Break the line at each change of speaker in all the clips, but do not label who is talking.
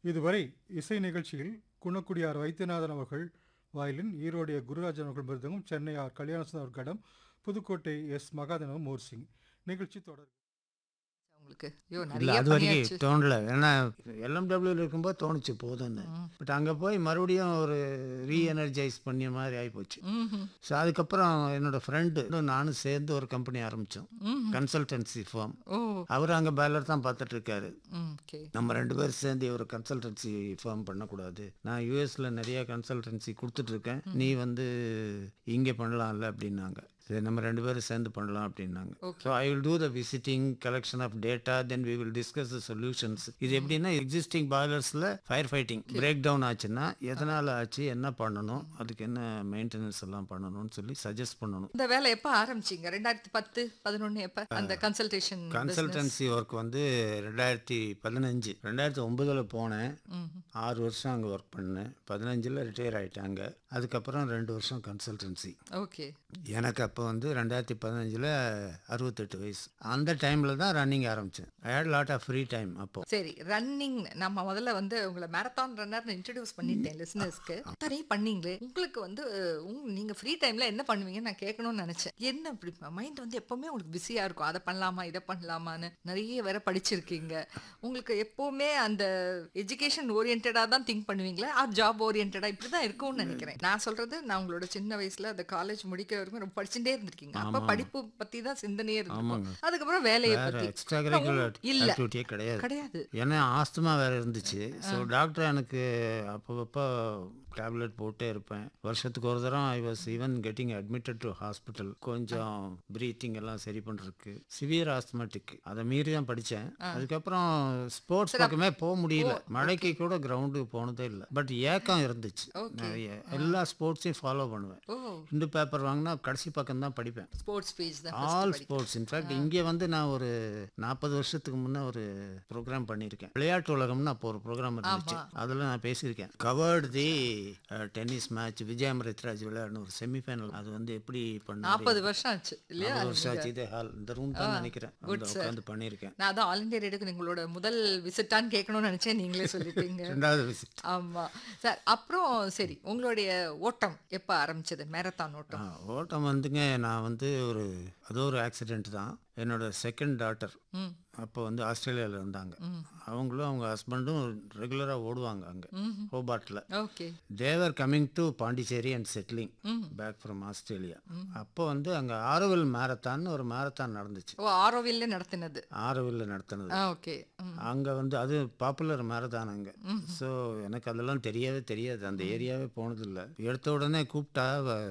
இதுவரை இசை நிகழ்ச்சியில் குணக்குடியார் வைத்தியநாதன் அவர்கள் வயலின் ஈரோடைய குருராஜன் அவர்கள் மிருதங்கம் சென்னை ஆர் கல்யாணசுந்தர் அவர் கடம் புதுக்கோட்டை எஸ் மகாதேவன் மோர்சிங் நிகழ்ச்சி தொடர்
உங்களுக்கு ஐயோ
இல்லை
நிறைய
அது வரைக்கும்
பண்ணியாச்சு
தோணல ஏன்னா எல்எம்டபிள்யூவில் இருக்கும்போது தோணுச்சு போதும்னு
ம்.
பட் அங்கே போய் மறுபடியும் ஒரு ரீஎனர்ஜைஸ் பண்ணிய மாதிரி ஆகிப்போச்சு
ம்ஹும்.
ஸோ அதுக்கப்புறம் என்னோட ஃப்ரெண்டு நானும் சேர்ந்து ஒரு கம்பெனி ஆரம்பித்தோம்
ம்ஹும்.
கன்சல்டன்சி ஃபார்ம்
ஓ
அவர் அங்கே பேலர் தான் பார்த்துட்டு இருக்காரு
ம் ஓகே
நம்ம ரெண்டு பேரும் சேர்ந்து ஒரு கன்சல்டன்சி ஃபார்ம் பண்ணக்கூடாது நான் யூஎஸில் நிறைய கன்சல்டன்சி கொடுத்துட்ருக்கேன் நீ வந்து இங்கே பண்ணலாம்ல அப்படின்னாங்க சரி நம்ம ரெண்டு பேரும் சேர்ந்து பண்ணலாம் அப்படின்னாங்க
Okay.
So I will do the visiting collection of data then we will discuss the solutions இது எப்படின்னா எக்ஸிஸ்டிங் பாய்லர்ஸில் ஃபயர் ஃபைட்டிங் பிரேக் டவுன் ஆச்சுன்னா எதனால் ஆச்சு என்ன பண்ணணும் அதுக்கு என்ன மெயின்டெனன்ஸ் எல்லாம் பண்ணணும்னு சொல்லி சஜஸ்ட் பண்ணணும்
இந்த வேலை எப்ப ஆரம்பிச்சீங்க ரெண்டாயிரத்தி பத்து பதினொன்னு எப்ப அந்த கன்சல்டேஷன்
கன்சல்டன்சி ஒர்க் வந்து ரெண்டாயிரத்தி பதினஞ்சு ரெண்டாயிரத்தி ஒன்பதில் போனேன் ஆறு வருஷம் அங்கே ஒர்க் பண்ணேன் பதினஞ்சில் ரிட்டையர் ஆயிட்டாங்க அதுக்கப்புறம் ரெண்டு வருஷம் கன்சல்டன்சி
ஓகே
எனக்கு அப்போ வந்து ரெண்டாயிரத்தி பதினஞ்சில் அறுபத்தெட்டு வயசு அந்த டைமில் தான் ரன்னிங் ஆரம்பித்தேன் I had lot of free time அப்போ
சரி ரன்னிங் நம்ம முதல்ல வந்து உங்களை மேரத்தான் ரன்னர்னு இன்ட்ரடியூஸ் பண்ணிட்டேன் லிசனர்ஸ்க்கு அத்தனையும் பண்ணீங்களே உங்களுக்கு வந்து உங்க நீங்க ஃப்ரீ டைம்ல என்ன பண்ணுவீங்கன்னு நான் கேட்கணும்னு நினைச்சேன் என்ன இப்படி மைண்ட் வந்து எப்பவுமே உங்களுக்கு பிஸியா இருக்கும் அதை பண்ணலாமா இதை பண்ணலாமான்னு நிறைய வேற படிச்சிருக்கீங்க உங்களுக்கு எப்பவுமே அந்த எஜுகேஷன் ஓரியன்டா தான் திங்க் பண்ணுவீங்களா ஆர் ஜாப் ஓரியன்டா இப்படி தான் இருக்கும்னு நினைக்கிறேன் நான் சொல்றது நான் உங்களோட சின்ன வயசுல அந்த காலேஜ் முடிக்க வரைக்கும் ரொம்ப படிச்சுட்டே இருந்திருக்கீங்க அப்ப படிப்பு பத்தி தான் சிந்தனையே இருந்திருக்கும்
ஆமாங்க.
அதுக்கப்புறம் வேலையை
வேறு
பத்தி
எக்ஸ்ட்ரா கரிக்குலர்
இல்ல
ஆக்டிவிட்டியே கிடையாது
கிடையாது
ஏன்னா ஆஸ்துமா வேறு இருந்துச்சு ஸோ டாக்டர் எனக்கு அப்பப்போ டேப்லெட் போட்டே இருப்பேன் வருஷத்துக்கு ஒரு தரம் I was even getting admitted to hospital கொஞ்சம் ப்ரீத்திங் எல்லாம் சரி பண்ணுறதுக்கு சிவியர் ஆஸ்துமேட்டிக் அதை மீறி தான் படித்தேன் அதுக்கப்புறம் ஸ்போர்ட்ஸ் பக்கமே போக முடியல மழைக்கு கூட கிரவுண்டுக்கு போனதே இல்லை பட் ஏக்கம் இருந்துச்சு நிறைய எல்லா ஸ்போர்ட்ஸையும் ஃபாலோ பண்ணுவேன்
ஓ
இந்து பேப்பர் வாங்கினா கடைசி பக்கம் தான் படிப்பேன்
ஸ்போர்ட்ஸ் பேஜ் தான்
ஆல் ஸ்போர்ட்ஸ் இன்ஃபேக்ட் இங்கே வந்து நான் ஒரு நாற்பது வருஷத்துக்கு முன்னே ஒரு ப்ரோக்ராம் பண்ணியிருக்கேன் விளையாட்டு உலகம்னு அப்போ ஒரு ப்ரோக்ராம் இருந்துச்சு அதில் நான் பேசியிருக்கேன் covered the tennis match Vijay Amritraj விளையாடணும் ஒரு செமிஃபைனல் அது வந்து எப்படி பண்ண
நாற்பது வருஷம் ஆச்சு இல்லையா
நாற்பது வருஷம் ஆச்சு இதே ஹால் இந்த ரூம் தான் நினைக்கிறேன் அந்த உட்காந்து பண்ணியிருக்கேன்
நான் அதான் ஆல் இந்தியா ரேடியோக்கு உங்களோட முதல் விசிட்டான்னு கேட்கணும்னு நினைச்சேன் நீங்களே சொல்லிட்டீங்க
ரெண்டாவது விசிட்
ஆமா சார் அப்புறம் சரி உங்களுடைய ஓட்டம் எப்ப ஆரம்பிச்சது மேரத்தான் ஓட்டம்
ஓட்டம் வந்துங்க நான் வந்து ஒரு அது ஒரு ஆக்சிடெண்ட் தான் என்னோட செகண்ட் டாட்டர்
ம்
அப்போ வந்து ஆஸ்திரேலியாவில் இருந்தாங்க அவங்களும் அவங்க ஹஸ்பண்டும் ரெகுலராக ஓடுவாங்க அங்கே ஹோபாட்டில்
okay
they were coming to Pondicherry and settling back from Australia அப்போ வந்து அங்கே ஆரோவில் மேரத்தான் ஒரு மேரத்தான் நடந்துச்சு
ஓ ஆரோவில்ல நடத்தினது
ஆரோவில் நடத்தினது
ஆ ஓகே
அங்கே வந்து அது பாப்புலர் மேரத்தான் அங்கே ஸோ எனக்கு அதெல்லாம் தெரியவே தெரியாது அந்த ஏரியாவே போனதில்லை எடுத்த உடனே கூப்பிட்டா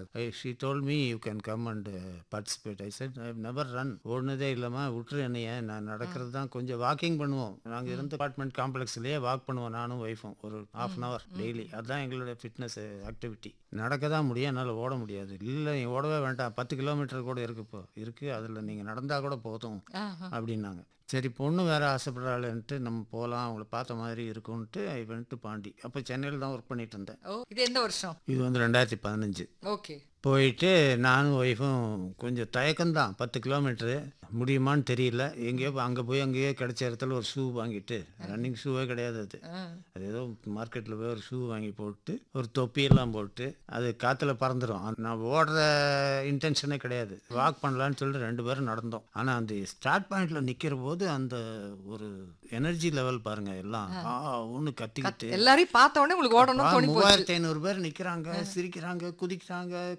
she told me you can come and participate I said I never run ஓடுனதே இல்லாமல் விட்டுரு என்னைய நான் நடக்கிறது தான் கொஞ்சம் வாக்கிங் பண்ணுவோம் நாங்கள் இருந்த அபார்ட்மெண்ட் காம்ப்ளெக்ஸ்லேயே வாக் பண்ணுவோம் நானும் ஒய்ஃபும் ஒரு ஹாஃப் அன் ஹவர் டெய்லி அதுதான் எங்களோட ஃபிட்னஸ் ஆக்டிவிட்டி நடக்க தான் முடியும் என்னால் ஓட முடியாது இல்லை நீ ஓடவே வேண்டாம் பத்து கிலோமீட்டர் கூட இருக்கு இப்போ இருக்குது அதில் நீங்கள் நடந்தால் கூட போதும்
ஆஹா.
அப்படின்னாங்க சரி பொண்ணு வேற ஆசைப்படுறாள்ன்ட்டு நம்ம போகலாம் அவங்கள பார்த்த மாதிரி இருக்கும்ன்ட்டு ஐ வென்ட் டு பாண்டி அப்போ சென்னையில் தான் ஒர்க் பண்ணிட்டு இருந்தேன்
ஓ இது எந்த வருஷம்
இது வந்து ரெண்டாயிரத்தி பதினஞ்சு
ஓகே
போயிட்டு நானும் ஒய்ஃபும் கொஞ்சம் தயக்கம்தான் பத்து கிலோமீட்ரு முடியுமான்னு தெரியல எங்கேயோ அங்கே போய் அங்கேயே கிடைச்ச இடத்துல ஒரு ஷூ வாங்கிட்டு ரன்னிங் ஷூவே கிடையாது அது அது ஏதோ மார்க்கெட்டில் போய் ஒரு ஷூ வாங்கி போட்டு ஒரு தொப்பியெல்லாம் போட்டு அது காற்றுல பறந்துடும் நான் ஓடுற இன்டென்ஷனே கிடையாது வாக் பண்ணலான்னு சொல்லிட்டு ரெண்டு பேரும் நடந்தோம் ஆனால் அந்த ஸ்டார்ட் பாயிண்ட்ல நிற்கிற போது அந்த ஒரு எனர்ஜி லெவல் பாருங்க எல்லாம் ஆ ஒன்று கத்திக்கிட்டு
எல்லாரையும் பார்த்த உடனே உங்களுக்கு ஓடணும் தோணி போச்சு
மூவாயிரத்தி ஐநூறு பேர் நிக்கிறாங்க சிரிக்கிறாங்க குதிக்கிறாங்க